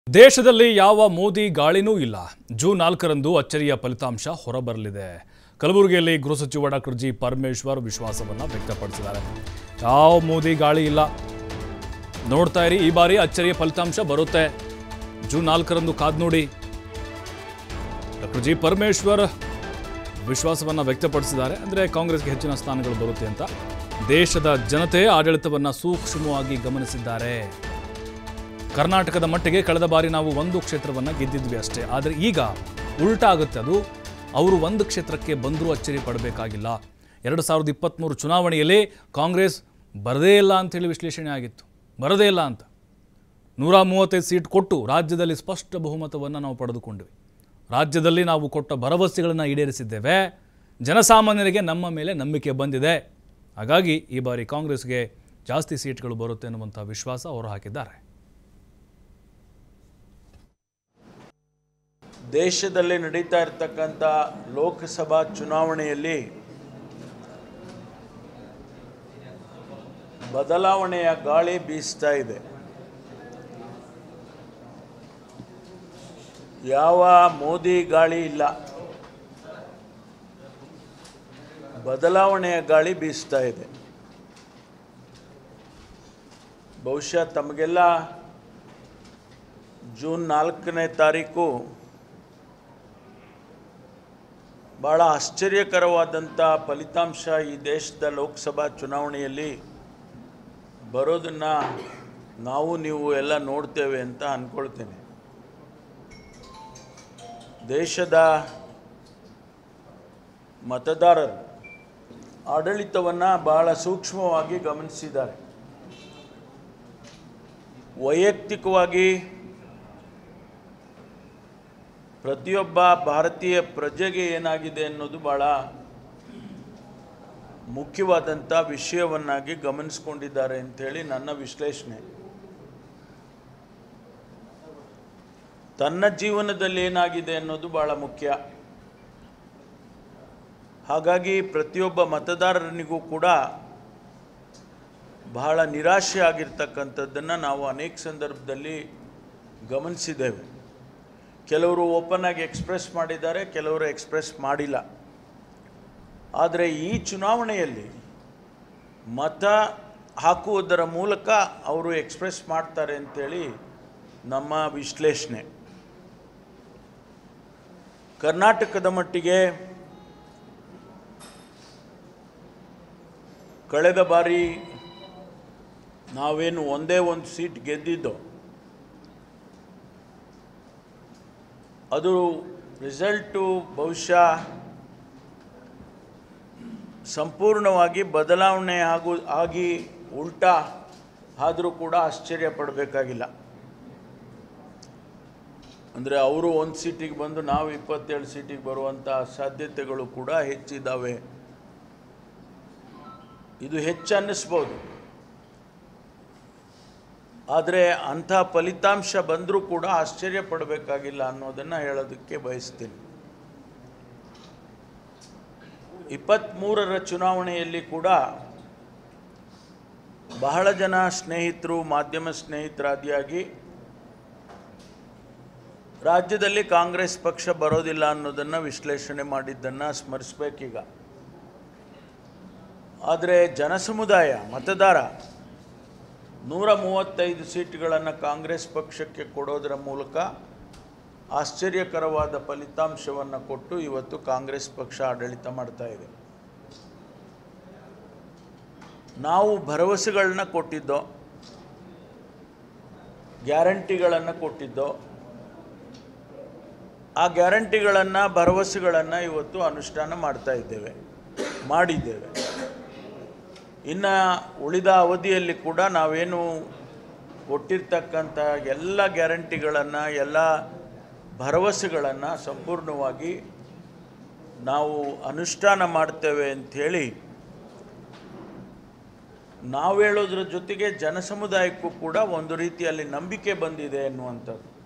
ದೇಶದಲ್ಲಿ ಯಾವ ಮೋದಿ ಗಾಳಿನೂ ಇಲ್ಲ ಜೂನ್ ನಾಲ್ಕರಂದು ಅಚ್ಚರಿಯ ಫಲಿತಾಂಶ ಹೊರಬರಲಿದೆ ಕಲಬುರಗಿಯಲ್ಲಿ ಗೃಹ ಸಚಿವ ಡಾಕ್ಟರ್ ಜಿ ಪರಮೇಶ್ವರ್ ವಿಶ್ವಾಸವನ್ನು ವ್ಯಕ್ತಪಡಿಸಿದ್ದಾರೆ ಯಾವ ಮೋದಿ ಗಾಳಿ ಇಲ್ಲ ನೋಡ್ತಾ ಇರಿ ಈ ಬಾರಿ ಅಚ್ಚರಿಯ ಫಲಿತಾಂಶ ಬರುತ್ತೆ ಜೂನ್ ನಾಲ್ಕರಂದು ಕಾದ್ ನೋಡಿ ಡಾಕ್ಟರ್ ಜಿ ಪರಮೇಶ್ವರ್ ವಿಶ್ವಾಸವನ್ನು ವ್ಯಕ್ತಪಡಿಸಿದ್ದಾರೆ ಅಂದರೆ ಕಾಂಗ್ರೆಸ್ಗೆ ಹೆಚ್ಚಿನ ಸ್ಥಾನಗಳು ಬರುತ್ತೆ ಅಂತ ದೇಶದ ಜನತೆ ಆಡಳಿತವನ್ನು ಸೂಕ್ಷ್ಮವಾಗಿ ಗಮನಿಸಿದ್ದಾರೆ ಕರ್ನಾಟಕದ ಮಟ್ಟಿಗೆ ಕಳೆದ ಬಾರಿ ನಾವು ಒಂದು ಕ್ಷೇತ್ರವನ್ನು ಗೆದ್ದಿದ್ವಿ ಅಷ್ಟೇ ಆದರೆ ಈಗ ಉಲ್ಟಾ ಆಗುತ್ತೆ ಅದು ಅವರು ಒಂದು ಕ್ಷೇತ್ರಕ್ಕೆ ಬಂದರೂ ಅಚ್ಚರಿ ಪಡಬೇಕಾಗಿಲ್ಲ ಎರಡು ಸಾವಿರದ ಇಪ್ಪತ್ತ್ಮೂರು ಚುನಾವಣೆಯಲ್ಲಿ ಕಾಂಗ್ರೆಸ್ ಬರದೇ ಇಲ್ಲ ಅಂತೇಳಿ ವಿಶ್ಲೇಷಣೆ ಆಗಿತ್ತು ಬರದೇ ಇಲ್ಲ ಅಂತ ನೂರ ಮೂವತ್ತೈದು ಸೀಟ್ ಕೊಟ್ಟು ರಾಜ್ಯದಲ್ಲಿ ಸ್ಪಷ್ಟ ಬಹುಮತವನ್ನು ನಾವು ಪಡೆದುಕೊಂಡ್ವಿ ರಾಜ್ಯದಲ್ಲಿ ನಾವು ಕೊಟ್ಟ ಭರವಸೆಗಳನ್ನು ಈಡೇರಿಸಿದ್ದೇವೆ ಜನಸಾಮಾನ್ಯರಿಗೆ ನಮ್ಮ ಮೇಲೆ ನಂಬಿಕೆ ಬಂದಿದೆ ಹಾಗಾಗಿ ಈ ಬಾರಿ ಕಾಂಗ್ರೆಸ್ಗೆ ಜಾಸ್ತಿ ಸೀಟ್ಗಳು ಬರುತ್ತೆ ಅನ್ನುವಂಥ ವಿಶ್ವಾಸ ಅವರು ಹಾಕಿದ್ದಾರೆ ದೇಶದಲ್ಲಿ ನಡೀತಾ ಇರತಕ್ಕಂಥ ಲೋಕಸಭಾ ಚುನಾವಣೆಯಲ್ಲಿ ಬದಲಾವಣೆಯ ಗಾಳಿ ಬೀಸ್ತಾ ಇದೆ ಯಾವ ಮೋದಿ ಗಾಳಿ ಇಲ್ಲ ಬದಲಾವಣೆಯ ಗಾಳಿ ಬೀಸ್ತಾ ಇದೆ ಬಹುಶಃ ತಮಗೆಲ್ಲ ಜೂನ್ ನಾಲ್ಕನೇ ತಾರೀಕು ಭಾಳ ಆಶ್ಚರ್ಯಕರವಾದಂಥ ಫಲಿತಾಂಶ ಈ ದೇಶದ ಲೋಕಸಭಾ ಚುನಾವಣೆಯಲ್ಲಿ ಬರೋದನ್ನು ನಾವು ನೀವು ಎಲ್ಲ ನೋಡ್ತೇವೆ ಅಂತ ಅಂದ್ಕೊಳ್ತೇನೆ ದೇಶದ ಮತದಾರರು ಆಡಳಿತವನ್ನು ಬಹಳ ಸೂಕ್ಷ್ಮವಾಗಿ ಗಮನಿಸಿದ್ದಾರೆ ವೈಯಕ್ತಿಕವಾಗಿ ಪ್ರತಿಯೊಬ್ಬ ಭಾರತೀಯ ಪ್ರಜೆಗೆ ಏನಾಗಿದೆ ಅನ್ನೋದು ಭಾಳ ಮುಖ್ಯವಾದಂಥ ವಿಷಯವನ್ನಾಗಿ ಗಮನಿಸ್ಕೊಂಡಿದ್ದಾರೆ ಅಂಥೇಳಿ ನನ್ನ ವಿಶ್ಲೇಷಣೆ ತನ್ನ ಜೀವನದಲ್ಲಿ ಏನಾಗಿದೆ ಅನ್ನೋದು ಭಾಳ ಮುಖ್ಯ ಹಾಗಾಗಿ ಪ್ರತಿಯೊಬ್ಬ ಮತದಾರನಿಗೂ ಕೂಡ ಬಹಳ ನಿರಾಶೆ ಆಗಿರ್ತಕ್ಕಂಥದ್ದನ್ನು ನಾವು ಅನೇಕ ಸಂದರ್ಭದಲ್ಲಿ ಗಮನಿಸಿದ್ದೇವೆ ಕೆಲವರು ಓಪನ್ ಆಗಿ ಎಕ್ಸ್ಪ್ರೆಸ್ ಮಾಡಿದ್ದಾರೆ ಕೆಲವರು ಎಕ್ಸ್ಪ್ರೆಸ್ ಮಾಡಿಲ್ಲ ಆದರೆ ಈ ಚುನಾವಣೆಯಲ್ಲಿ ಮತ ಹಾಕುವುದರ ಮೂಲಕ ಅವರು ಎಕ್ಸ್ಪ್ರೆಸ್ ಮಾಡ್ತಾರೆ ಅಂತೇಳಿ ನಮ್ಮ ವಿಶ್ಲೇಷಣೆ ಕರ್ನಾಟಕದ ಮಟ್ಟಿಗೆ ಕಳೆದ ಬಾರಿ ನಾವೇನು ಒಂದೇ ಒಂದು ಸೀಟ್ ಗೆದ್ದಿದ್ದೋ ಅದು ರಿಸಲ್ಟು ಬಹುಶಃ ಸಂಪೂರ್ಣವಾಗಿ ಬದಲಾವಣೆ ಆಗು ಆಗಿ ಉಲ್ಟಾ ಆದರೂ ಕೂಡ ಆಶ್ಚರ್ಯ ಪಡಬೇಕಾಗಿಲ್ಲ ಅಂದರೆ ಅವರು ಒಂದು ಸೀಟಿಗೆ ಬಂದು ನಾವು ಇಪ್ಪತ್ತೇಳು ಸೀಟಿಗೆ ಬರುವಂಥ ಸಾಧ್ಯತೆಗಳು ಕೂಡ ಹೆಚ್ಚಿದ್ದಾವೆ ಇದು ಹೆಚ್ಚು ಅನ್ನಿಸ್ಬೋದು ಆದರೆ ಅಂಥ ಫಲಿತಾಂಶ ಬಂದರೂ ಕೂಡ ಆಶ್ಚರ್ಯ ಪಡಬೇಕಾಗಿಲ್ಲ ಅನ್ನೋದನ್ನು ಹೇಳೋದಕ್ಕೆ ಬಯಸ್ತೀನಿ ಇಪ್ಪತ್ತ್ಮೂರರ ಚುನಾವಣೆಯಲ್ಲಿ ಕೂಡ ಬಹಳ ಜನ ಸ್ನೇಹಿತರು ಮಾಧ್ಯಮ ಸ್ನೇಹಿತರಾದಿಯಾಗಿ ರಾಜ್ಯದಲ್ಲಿ ಕಾಂಗ್ರೆಸ್ ಪಕ್ಷ ಬರೋದಿಲ್ಲ ಅನ್ನೋದನ್ನು ವಿಶ್ಲೇಷಣೆ ಮಾಡಿದ್ದನ್ನು ಸ್ಮರಿಸ್ಬೇಕೀಗ ಆದರೆ ಜನಸಮುದಾಯ ಮತದಾರ ನೂರ ಮೂವತ್ತೈದು ಸೀಟ್ಗಳನ್ನು ಕಾಂಗ್ರೆಸ್ ಪಕ್ಷಕ್ಕೆ ಕೊಡೋದರ ಮೂಲಕ ಆಶ್ಚರ್ಯಕರವಾದ ಫಲಿತಾಂಶವನ್ನು ಕೊಟ್ಟು ಇವತ್ತು ಕಾಂಗ್ರೆಸ್ ಪಕ್ಷ ಆಡಳಿತ ಮಾಡ್ತಾ ಇದೆ ನಾವು ಭರವಸೆಗಳನ್ನ ಕೊಟ್ಟಿದ್ದೋ ಗ್ಯಾರಂಟಿಗಳನ್ನು ಕೊಟ್ಟಿದ್ದೋ ಆ ಗ್ಯಾರಂಟಿಗಳನ್ನು ಭರವಸೆಗಳನ್ನು ಇವತ್ತು ಅನುಷ್ಠಾನ ಮಾಡ್ತಾ ಇದ್ದೇವೆ ಮಾಡಿದ್ದೇವೆ ಇನ್ನು ಉಳಿದ ಅವಧಿಯಲ್ಲಿ ಕೂಡ ನಾವೇನು ಕೊಟ್ಟಿರ್ತಕ್ಕಂಥ ಎಲ್ಲ ಗ್ಯಾರಂಟಿಗಳನ್ನು ಎಲ್ಲ ಭರವಸೆಗಳನ್ನು ಸಂಪೂರ್ಣವಾಗಿ ನಾವು ಅನುಷ್ಠಾನ ಮಾಡ್ತೇವೆ ಅಂಥೇಳಿ ನಾವು ಹೇಳೋದ್ರ ಜೊತೆಗೆ ಜನಸಮುದಾಯಕ್ಕೂ ಕೂಡ ಒಂದು ರೀತಿಯಲ್ಲಿ ನಂಬಿಕೆ ಬಂದಿದೆ ಅನ್ನುವಂಥದ್ದು